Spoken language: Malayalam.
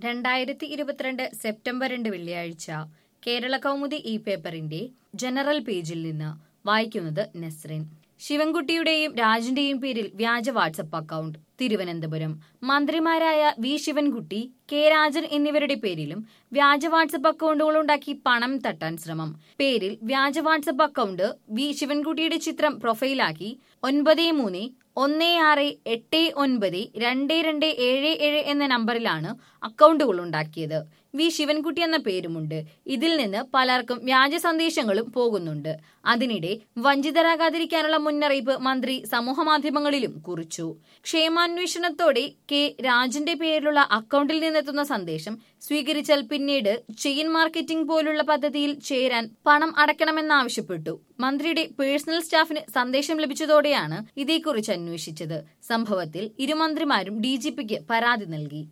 രണ്ടായിരത്തി ഇരുപത്തിരണ്ട് സെപ്റ്റംബർ രണ്ട് വെള്ളിയാഴ്ച കേരള കൗമുദി ഈ പേപ്പറിന്റെ ജനറൽ പേജിൽ നിന്ന് വായിക്കുന്നത് നസ്രിൻ ശിവൻകുട്ടിയുടെയും രാജിന്റെയും പേരിൽ വ്യാജ വാട്സപ്പ് അക്കൗണ്ട് തിരുവനന്തപുരം മന്ത്രിമാരായ വി ശിവൻകുട്ടി കെ രാജൻ എന്നിവരുടെ പേരിലും വ്യാജ വാട്സപ്പ് അക്കൗണ്ടുകൾ ഉണ്ടാക്കി പണം തട്ടാൻ ശ്രമം പേരിൽ വ്യാജ വാട്സപ്പ് അക്കൗണ്ട് വി ശിവൻകുട്ടിയുടെ ചിത്രം പ്രൊഫൈലാക്കി ഒൻപത് മൂന്ന് ഒന്ന് ആറ് എട്ട് ഒൻപത് രണ്ട് രണ്ട് ഏഴ് ഏഴ് എന്ന നമ്പറിലാണ് അക്കൗണ്ടുകൾ ഉണ്ടാക്കിയത് വി ശിവൻകുട്ടി എന്ന പേരുമുണ്ട് ഇതിൽ നിന്ന് പലർക്കും വ്യാജ സന്ദേശങ്ങളും പോകുന്നുണ്ട് അതിനിടെ വഞ്ചിതരാകാതിരിക്കാനുള്ള മുന്നറിയിപ്പ് മന്ത്രി സമൂഹമാധ്യമങ്ങളിലും കുറിച്ചു ക്ഷേമാന്വേഷണത്തോടെ കെ രാജന്റെ പേരിലുള്ള അക്കൗണ്ടിൽ നിന്നെത്തുന്ന സന്ദേശം സ്വീകരിച്ചാൽ പിന്നീട് ചെയിൻ മാർക്കറ്റിംഗ് പോലുള്ള പദ്ധതിയിൽ ചേരാൻ പണം അടയ്ക്കണമെന്നാവശ്യപ്പെട്ടു മന്ത്രിയുടെ പേഴ്സണൽ സ്റ്റാഫിന് സന്ദേശം ലഭിച്ചതോടെയാണ് ഇതേക്കുറിച്ച് അന്വേഷിച്ചത് സംഭവത്തിൽ ഇരുമന്ത്രിമാരും ഡിജിപിക്ക് പരാതി നൽകി